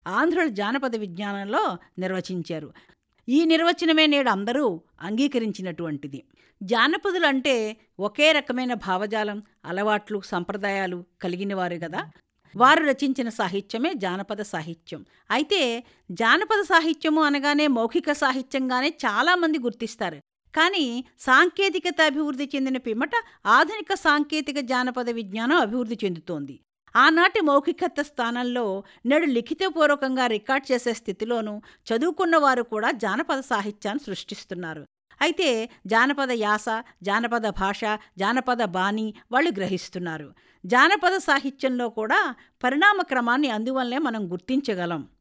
ఆంధ్రుల జానపద విజ్ఞానంలో నిర్వచించారు ఈ నిర్వచనమే నేడు అందరూ అంగీకరించినటువంటిది జానపదులు అంటే ఒకే రకమైన భావజాలం అలవాట్లు సంప్రదాయాలు కలిగిన వారు కదా వారు రచించిన సాహిత్యమే జానపద సాహిత్యం అయితే జానపద సాహిత్యము అనగానే మౌఖిక సాహిత్యంగానే చాలామంది గుర్తిస్తారు కానీ సాంకేతికత అభివృద్ధి చెందిన పిమ్మట ఆధునిక సాంకేతిక జానపద విజ్ఞానం అభివృద్ధి చెందుతోంది ఆనాటి మౌఖికత స్థానంలో నేడు లిఖితపూర్వకంగా రికార్డ్ చేసే స్థితిలోనూ చదువుకున్న వారు కూడా జానపద సాహిత్యాన్ని సృష్టిస్తున్నారు అయితే జానపద యాస జానపద భాష జానపద బాణి వాళ్ళు గ్రహిస్తున్నారు జానపద సాహిత్యంలో కూడా పరిణామ క్రమాన్ని అందువల్లే మనం గుర్తించగలం